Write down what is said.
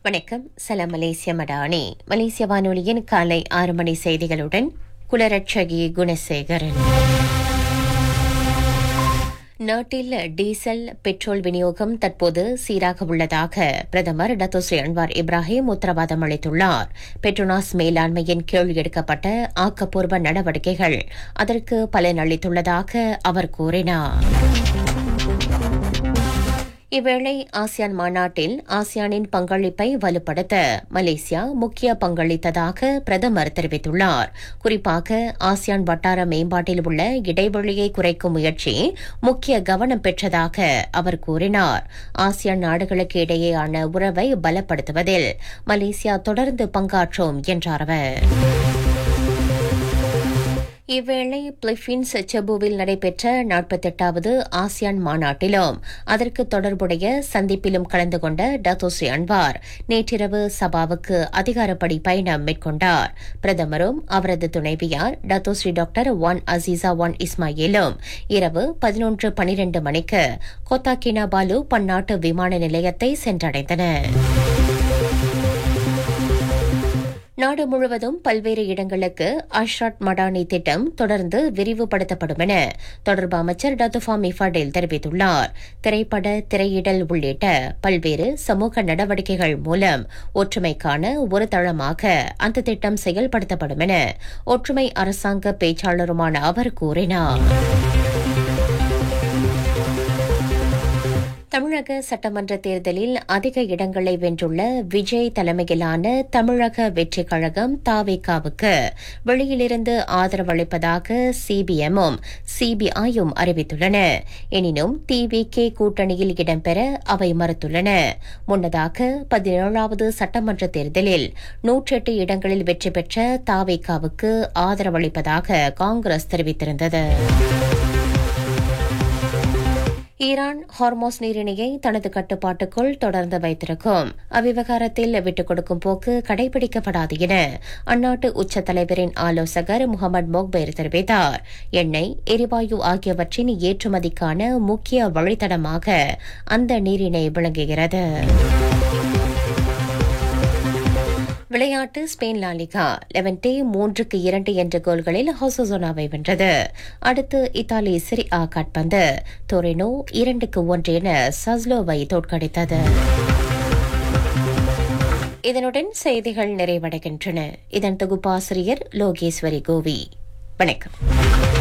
வணக்கம் சலாம் மலேசிய மடானி மலேசிய வானொலியின் காலை ஆறு மணி செய்திகளுடன் குலரட்சகி குணசேகரன் நாட்டில் டீசல் பெட்ரோல் விநியோகம் தற்போது சீராக உள்ளதாக பிரதமர் டத்தோஸ்ரீ அன்வார் இப்ராஹிம் உத்தரவாதம் அளித்துள்ளார் பெட்ரோனாஸ் மேலாண்மையின் கீழ் எடுக்கப்பட்ட ஆக்கப்பூர்வ நடவடிக்கைகள் அதற்கு பலனளித்துள்ளதாக அவர் கூறினார் இவ்வேளை ஆசியான் மாநாட்டில் ஆசியானின் பங்களிப்பை வலுப்படுத்த மலேசியா முக்கிய பங்களித்ததாக பிரதமர் தெரிவித்துள்ளார் குறிப்பாக ஆசியான் வட்டார மேம்பாட்டில் உள்ள இடைவெளியை குறைக்கும் முயற்சி முக்கிய கவனம் பெற்றதாக அவர் கூறினார் ஆசியான் நாடுகளுக்கு இடையேயான உறவை பலப்படுத்துவதில் மலேசியா தொடர்ந்து பங்காற்றும் என்றார் அவர் இவ்வேளை பிலிப்பீன்ஸ் செபுவில் நடைபெற்ற நாற்பத்தெட்டாவது ஆசியான் மாநாட்டிலும் அதற்கு தொடர்புடைய சந்திப்பிலும் கலந்து கொண்ட டத்தோஸ்ரீ அன்வார் நேற்றிரவு சபாவுக்கு அதிகாரப்படி பயணம் மேற்கொண்டார் பிரதமரும் அவரது துணைவியார் Dato' Sri doctor Wan Azizah Wan இஸ்மாயிலும் இரவு பதினொன்று பனிரண்டு மணிக்கு கோத்தா கினாபாலு பன்னாட்டு விமான நிலையத்தை சென்றடைந்தனர் நாடு முழுவதும் பல்வேறு இடங்களுக்கு அஷ்ராட் மடானி திட்டம் தொடர்ந்து விரிவுபடுத்தப்படும் என தொடர்பு அமைச்சர் டத்துஃபா மிஃபாடேல் தெரிவித்துள்ளார் திரைப்பட திரையிடல் உள்ளிட்ட பல்வேறு சமூக நடவடிக்கைகள் மூலம் ஒற்றுமைக்கான ஒரு தளமாக அந்த திட்டம் செயல்படுத்தப்படும் என ஒற்றுமை அரசாங்க பேச்சாளருமான அவர் கூறினார் தமிழக சட்டமன்ற தேர்தலில் அதிக இடங்களை வென்றுள்ள விஜய் தலைமையிலான தமிழக வெற்றிக் கழகம் தாவேகாவுக்கு வெளியிலிருந்து ஆதரவளிப்பதாக சிபிஎம்மும் சிபிஐயும் அறிவித்துள்ளன எனினும் டிவிகே கூட்டணியில் இடம்பெற அவை மறுத்துள்ளன முன்னதாக பதினேழாவது சட்டமன்ற தேர்தலில் நூற்றெட்டு இடங்களில் வெற்றி பெற்ற தாவேகாவுக்கு ஆதரவளிப்பதாக காங்கிரஸ் தெரிவித்திருந்தது ஈரான் ஹார்மோஸ் நீரிணையை தனது கட்டுப்பாட்டுக்குள் தொடர்ந்து வைத்திருக்கும் அவ்விவகாரத்தில் விட்டுக் கொடுக்கும் போக்கு கடைபிடிக்கப்படாது என அந்நாட்டு உச்ச தலைவரின் ஆலோசகர் முகமது மொக்பேர் தெரிவித்தார் எண்ணெய் எரிவாயு ஆகியவற்றின் ஏற்றுமதிக்கான முக்கிய வழித்தடமாக அந்த நீரிணை விளங்குகிறது விளையாட்டு ஸ்பெயின் லாலிகா லெவன்டே மூன்றுக்கு இரண்டு என்ற கோல்களில் ஹொசோசோனாவை வென்றது அடுத்து இத்தாலி சிரி ஆ காட்பந்து டொரினோ இரண்டுக்கு ஒன்று என சஸ்லோவை தோற்கடித்தது இதனுடன் செய்திகள் நிறைவடைகின்றன இதன் தொகுப்பாசிரியர் லோகேஸ்வரி கோவி வணக்கம்